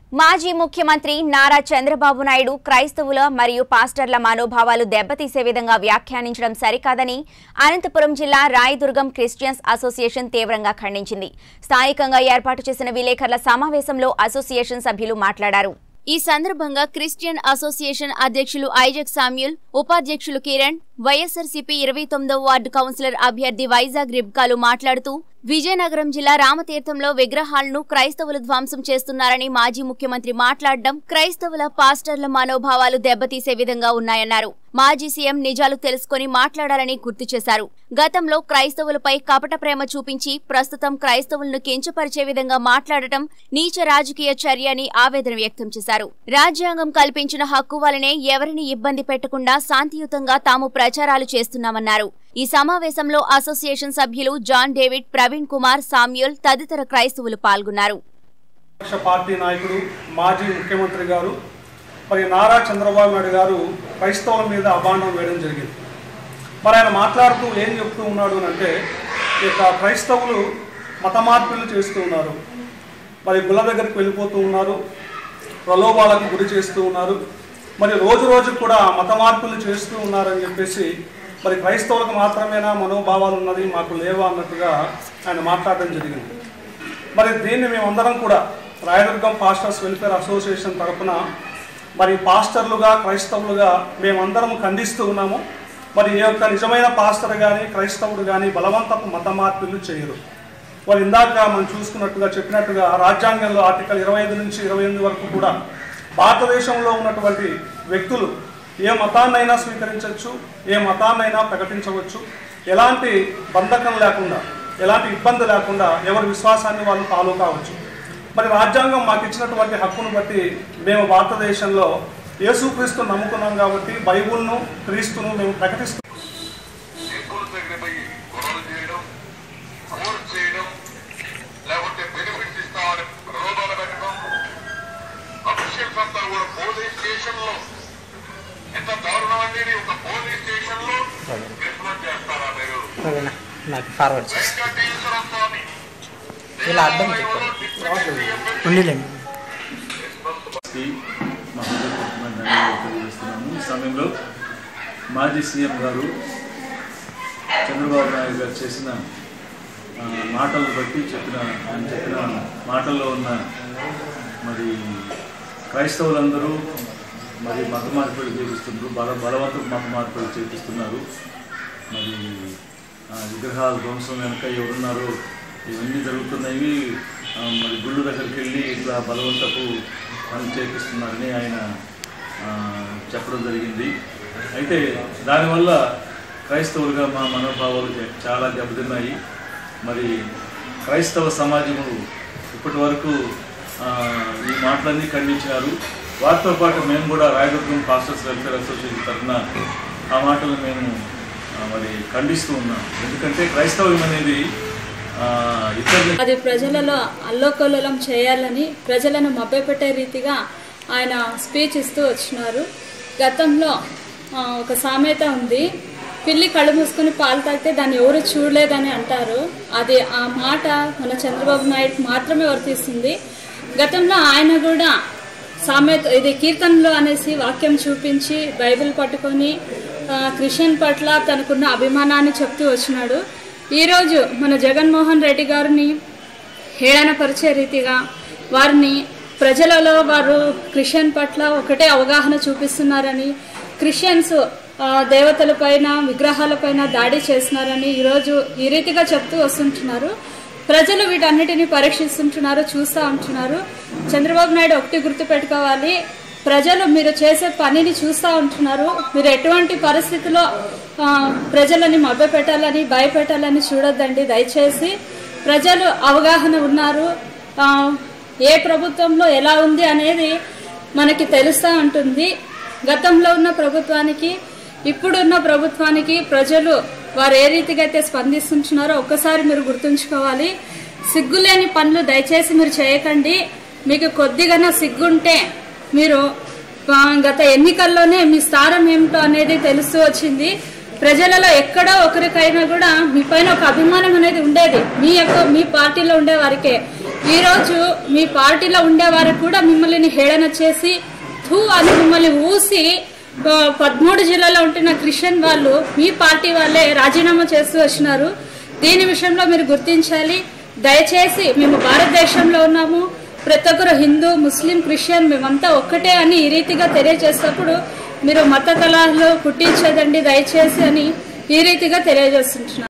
మాజీ ముఖ్యమంత్రి నారా చంద్రబాబు నాయుడు క్రైస్తవుల మరియు పాస్టర్ల మనోభావాలు దెబ్బతీసే విధంగా వ్యాఖ్యానించడం సరికాదని అనంతపురం జిల్లా రాయదుర్గం క్రిస్టియన్స్ అసోసియేషన్ తీవ్రంగా ఖండించింది స్థానికంగా ఏర్పాటు చేసిన విలేకరుల సమావేశంలో అసోసియేషన్ సభ్యులు మాట్లాడారు ఈ సందర్భంగా క్రిస్టియన్ అసోసియేషన్ అధ్యక్షులు ఐజక్ సామ్యుల్ ఉపాధ్యక్షులు కిరణ్ వైఎస్ఆర్సీపీ ఇరవై తొమ్మిదవ వార్డు కౌన్సిలర్ అభ్యర్థి వైజాగ్ రిబ్కాలు మాట్లాడుతూ విజయనగరం జిల్లా రామతీర్థంలో విగ్రహాలను క్రైస్తవులు ధ్వంసం చేస్తున్నారని మాజీ ముఖ్యమంత్రి మాట్లాడడం క్రైస్తవుల పాస్టర్ల మనోభావాలు దెబ్బతీసే విధంగా ఉన్నాయన్నారు మాజీ సీఎం నిజాలు తెలుసుకొని మాట్లాడాలని గుర్తు చేశారు గతంలో క్రైస్తవులపై కపట ప్రేమ చూపించి ప్రస్తుతం క్రైస్తవులను కించపరిచే విధంగా మాట్లాడటం నీచ రాజకీయ చర్య అని ఆవేదన వ్యక్తం చేశారు రాజ్యాంగం కల్పించిన హక్కు వలనే ఎవరిని ఇబ్బంది పెట్టకుండా శాంతియుతంగా తాము ప్రచారాలు చేస్తున్నామన్నారు ఈ సమావేశంలో అసోసియేషన్ సభ్యులు John David Praveen Kumar Samuel తదితర క్రైస్తవులు పాల్గొన్నారు పక్ష పార్టీ నాయకుడు మాజీ ముఖ్యమంత్రి గారు మరి నారా చంద్రబాబు నాయుడు గారు క్రైస్తవుల మీద అభాండం వేయడం జరిగింది మరి ఆయన మాట్లాడుతూ ఏం చెప్తూ ఉన్నాడు అని అంటే ఈ యొక్క క్రైస్తవులు మత మార్పులు చేస్తూ ఉన్నారు మరి గుళ్ళ దగ్గరికి వెళ్ళిపోతూ ఉన్నారు ప్రలోభాలకు గురి చేస్తూ ఉన్నారు మరి రోజు రోజు కూడా మత మార్పులు చేస్తూ ఉన్నారని చెప్పేసి మరి క్రైస్తవులకు మాత్రమేనా మనోభావాలు ఉన్నది మాకు లేవా అన్నట్టుగా ఆయన మాట్లాడడం జరిగింది మరి దీన్ని మేమందరం కూడా రాయదుర్గం పాస్టర్స్ వెల్ఫేర్ అసోసియేషన్ తరఫున మరి పాస్టర్లుగా క్రైస్తవులుగా మేమందరం ఖండిస్తూ ఉన్నాము మరి ఈ యొక్క నిజమైన పాస్టర్ కానీ క్రైస్తవుడు కానీ బలవంతపు మత మార్పులు చేయరు మరి ఇందాక మనం చూసుకున్నట్టుగా చెప్పినట్టుగా రాజ్యాంగంలో ఆర్టికల్ ఇరవై ఐదు నుంచి ఇరవై ఎనిమిది వరకు కూడా భారతదేశంలో ఉన్నటువంటి వ్యక్తులు ఏ మతాన్నైనా స్వీకరించవచ్చు ఏ మతాన్నైనా ప్రకటించవచ్చు ఎలాంటి బంధకం లేకుండా ఎలాంటి ఇబ్బంది లేకుండా ఎవరి విశ్వాసాన్ని వాళ్ళు ఫాలో కావచ్చు మరి రాజ్యాంగం మాకు ఇచ్చినటువంటి హక్కును బట్టి మేము భారతదేశంలో యేసుక్రీస్తును నమ్ముకున్నాం కాబట్టి బైబుల్ను క్రీస్తును మేము ప్రకటిస్తున్నాం ఎక్కువ దగ్గర పోయి గొడవలు చేయడం ఫోర్స్ చేయడం లేకపోతే బెనిఫిట్స్ ఇస్తామని ప్రలోభాలు పెట్టడం అఫీషియల్స్ అంతా కూడా పోలీస్ స్టేషన్ లో ఎంత దారుణం అనేది ఒక పోలీస్ స్టేషన్ లో రిప్రజెంట్ చేస్తారా మీరు ఓకేనా నాకు ఫార్వర్డ్ చేసి వెంకటేశ్వర స్వామి ఇలా అర్థం ఉండిలేండి కి మా హృదయపూర్వకమైన ధన్యవాదాలు తెలియజేస్తున్నాము ఈ సమయంలో మాజీ సీఎం గారు చంద్రబాబు నాయుడు గారు చేసిన ఆ, మాటలను బట్టి చెప్పిన ఆయన చెప్పిన మాటల్లో ఉన్న మరి క్రైస్తవులందరూ మరి మత మార్పిడి చేపిస్తున్నారు బల బలవంతపు మత మార్పిడి చేపిస్తున్నారు మరి ఆ, విగ్రహాల ధ్వంసం వెనక ఎవరున్నారో ఇవన్నీ జరుగుతున్నాయి ఆ, మరి గుళ్ళు దగ్గరికి వెళ్ళి ఇట్లా బలవంతపు పనులు చేపిస్తున్నారని ఆయన ఆ, చెప్పడం జరిగింది అయితే దానివల్ల క్రైస్తవులుగా మా మనోభావాలు చే- చాలా దెబ్బతిన్నాయి మరి క్రైస్తవ సమాజము ఇప్పటి వరకు ఆ, ఈ మాటలన్నీ ఖండించినారు వారితో పాటు మేము కూడా రాయదుర్గం పాస్టర్స్ వెల్ఫేర్ అసోసియేషన్ తరఫున ఆ మాటలు మేము ఆ, మరి ఖండిస్తూ ఉన్నాం ఎందుకంటే క్రైస్తవం అనేది ఆ, ఇతరుల అది ప్రజలలో అల్లోకల్లోలం చేయాలని ప్రజలను మభ్యపెట్టే రీతిగా ఆయన స్పీచ్ ఇస్తూ వచ్చినారు గతంలో ఆ, ఒక సామెత ఉంది పిల్లి కళ్ళు మూసుకొని పాలు తాగితే దాన్ని ఎవరు చూడలేదని అంటారు అది ఆ మాట మన చంద్రబాబు నాయుడు మాత్రమే వర్తిస్తుంది గతంలో ఆయన కూడా సామెత ఇది కీర్తనలు అనేసి వాక్యం చూపించి బైబిల్ పట్టుకొని ఆ, క్రిస్టియన్ పట్ల తనకున్న అభిమానాన్ని చెప్తూ వచ్చినాడు ఈరోజు మన జగన్మోహన్ రెడ్డి గారిని హేళనపరిచే రీతిగా వారిని ప్రజలలో వారు క్రిస్టియన్ పట్ల ఒకటే అవగాహన చూపిస్తున్నారని క్రిస్టియన్స్ ఆ, దేవతలపైన విగ్రహాలపైన దాడి చేస్తున్నారని ఈరోజు ఈ రీతిగా చెప్తూ వస్తుంటున్నారు ప్రజలు వీటన్నిటిని పరీక్షిస్తుంటున్నారు చూస్తూ ఉంటున్నారు చంద్రబాబు నాయుడు ఒకటి గుర్తుపెట్టుకోవాలి ప్రజలు మీరు చేసే పనిని చూస్తూ ఉంటున్నారు మీరు ఎటువంటి పరిస్థితిలో ఆ, ప్రజలని మభ్యపెట్టాలని భయపెట్టాలని చూడొద్దండి దయచేసి ప్రజలు అవగాహన ఉన్నారు ఆ, ఏ ప్రభుత్వంలో ఎలా ఉంది అనేది మనకి తెలుస్తూ ఉంటుంది గతంలో ఉన్న ప్రభుత్వానికి ఇప్పుడున్న ప్రభుత్వానికి ప్రజలు వారు ఏ రీతిగా అయితే స్పందిస్తుంటున్నారో ఒక్కసారి మీరు గుర్తుంచుకోవాలి సిగ్గులేని పనులు దయచేసి మీరు చేయకండి మీకు కొద్దిగా సిగ్గుంటే మీరు ఆ, గత ఎన్నికల్లోనే మీ స్థానం ఏమిటో అనేది తెలుస్తూ వచ్చింది ప్రజలలో ఎక్కడో ఒకరికైనా కూడా మీ పైన ఒక అభిమానం అనేది ఉండేది మీ యొక్క మీ పార్టీలో ఉండే వారికే ఈరోజు మీ పార్టీలో ఉండేవారు కూడా మిమ్మల్ని హేళన చేసి థూ అని మిమ్మల్ని ఊసి ఆ, పదమూడు జిల్లాలో ఉంటున్న క్రిస్టియన్ వాళ్ళు మీ పార్టీ వాళ్ళే రాజీనామా చేస్తూ వచ్చినారు దీని విషయంలో మీరు గుర్తించాలి దయచేసి మేము భారతదేశంలో ఉన్నాము ప్రతి ఒక్కరు హిందూ ముస్లిం క్రిస్టియన్ మేమంతా ఒక్కటే అని ఈ రీతిగా తెలియజేసినప్పుడు మీరు మత కళాలు పుట్టించదండి దయచేసి అని ఈ రీతిగా తెలియజేస్తుంటున్నారు